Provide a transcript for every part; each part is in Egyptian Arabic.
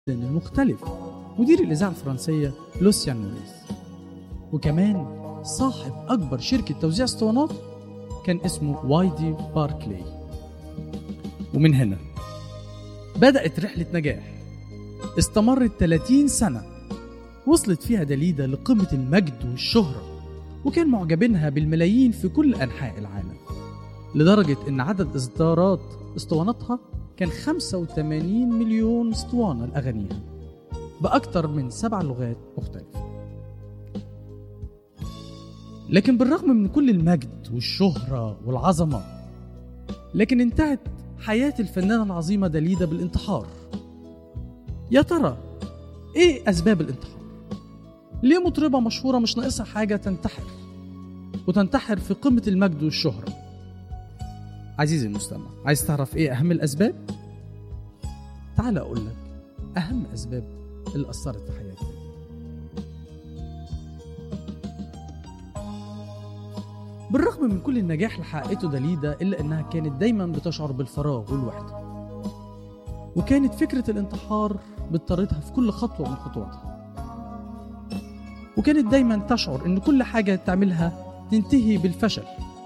المختلف مدير الإذاعة الفرنسية لوسيان موريس وكمان صاحب أكبر شركة توزيع اسطوانات كان اسمه وايدي باركلي ومن هنا بدأت رحلة نجاح استمرت 30 سنة وصلت فيها داليدا لقمة المجد والشهرة وكان معجبينها بالملايين في كل أنحاء العالم لدرجة إن عدد إصدارات اسطواناتها كان 85 مليون اسطوانة لأغانيها بأكثر من سبع لغات مختلفة لكن بالرغم من كل المجد والشهرة والعظمة لكن انتهت حياة الفنانة العظيمة داليدا بالانتحار يا ترى ايه أسباب الانتحار؟ ليه مطربة مشهورة مش ناقصها حاجة تنتحر وتنتحر في قمة المجد والشهرة عزيزي المستمع عايز تعرف ايه أهم الأسباب؟ تعال أقول لك أهم أسباب اللي أثرت في حياتي بالرغم من كل النجاح اللي حققته داليدا إلا إنها كانت دايما بتشعر بالفراغ والوحدة وكانت فكرة الانتحار بتطاردها في كل خطوة من خطواتها وكانت دايما تشعر إن كل حاجة تعملها تنتهي بالفشل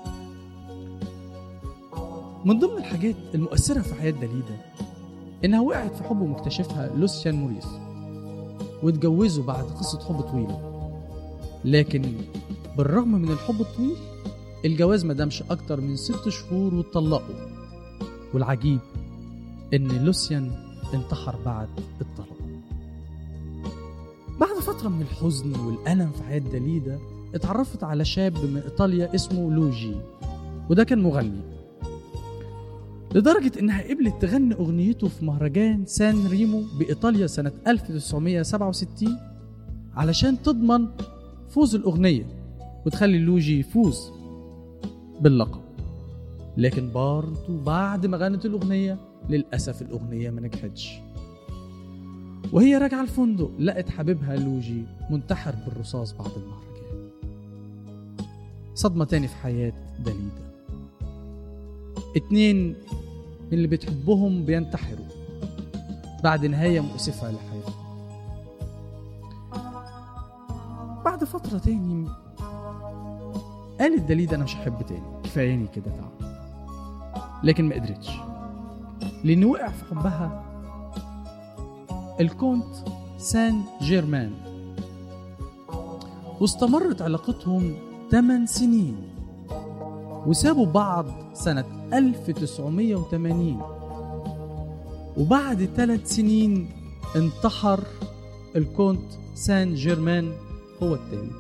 من ضمن الحاجات المؤثرة في حياة داليدا إنها وقعت في حب مكتشفها لوسيان موريس واتجوزوا بعد قصة حب طويلة لكن بالرغم من الحب الطويل الجواز ما دامش أكتر من ست شهور واتطلقوا والعجيب إن لوسيان انتحر بعد الطلاق بعد فترة من الحزن والألم في حياة داليدا اتعرفت على شاب من إيطاليا اسمه لوجي وده كان مغني لدرجة إنها قبلت تغني أغنيته في مهرجان سان ريمو بإيطاليا سنة 1967 علشان تضمن فوز الأغنية وتخلي لوجي يفوز باللقب لكن برضه بعد ما غنت الأغنية للأسف الأغنية ما نجحتش وهي راجعة الفندق لقت حبيبها لوجي منتحر بالرصاص بعد المهرجان صدمة تاني في حياة داليدا اتنين من اللي بتحبهم بينتحروا بعد نهاية مؤسفة للحياة بعد فترة تاني قالت داليدا أنا مش هحب تاني كفاياني كده تعب لكن ما قدرتش لأن وقع في حبها الكونت سان جيرمان واستمرت علاقتهم 8 سنين وسابوا بعض سنة 1980 وبعد ثلاث سنين انتحر الكونت سان جيرمان هو الثالث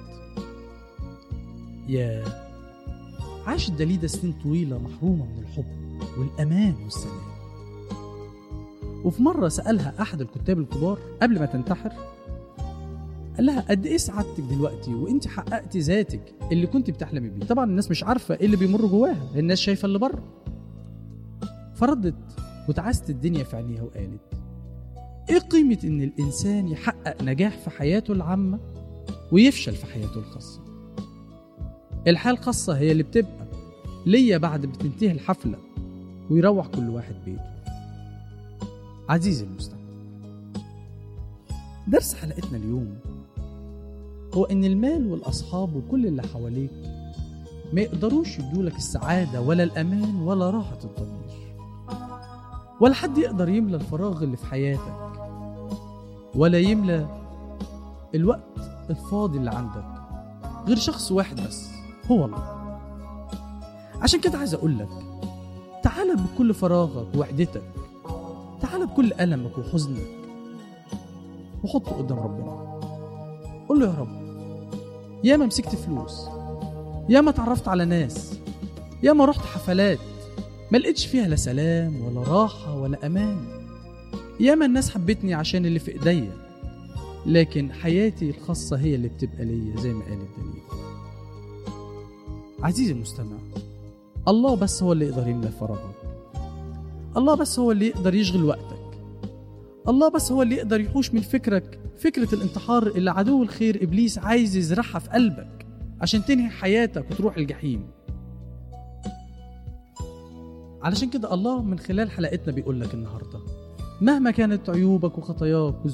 يا عاشت داليدا سنين طويلة محرومة من الحب والأمان والسلام وفي مرة سألها أحد الكتاب الكبار قبل ما تنتحر قال لها قد ايه سعادتك دلوقتي وانت حققتي ذاتك اللي كنت بتحلمي بيه طبعا الناس مش عارفه ايه اللي بيمر جواها الناس شايفه اللي بره فردت وتعست الدنيا في عينيها وقالت ايه قيمه ان الانسان يحقق نجاح في حياته العامه ويفشل في حياته الخاصه الحياه الخاصه هي اللي بتبقى ليا بعد ما تنتهي الحفله ويروح كل واحد بيته عزيزي المستمع درس حلقتنا اليوم هو ان المال والاصحاب وكل اللي حواليك ما يقدروش يدولك السعاده ولا الامان ولا راحه الضمير ولا حد يقدر يملى الفراغ اللي في حياتك ولا يملى الوقت الفاضي اللي عندك غير شخص واحد بس هو الله عشان كده عايز اقول لك تعال بكل فراغك ووحدتك تعال بكل ألمك وحزنك وحطه قدام ربنا قول له يا رب يا ما مسكت فلوس يا ما اتعرفت على ناس يا ما رحت حفلات ما لقيتش فيها لا سلام ولا راحة ولا أمان يا ما الناس حبتني عشان اللي في إيديا لكن حياتي الخاصة هي اللي بتبقى ليا زي ما قال الدليل عزيزي المستمع الله بس هو اللي يقدر يملى فراغك الله بس هو اللي يقدر يشغل وقتك الله بس هو اللي يقدر يحوش من فكرك فكرة الانتحار اللي عدو الخير إبليس عايز يزرعها في قلبك عشان تنهي حياتك وتروح الجحيم علشان كده الله من خلال حلقتنا بيقول لك النهاردة مهما كانت عيوبك وخطاياك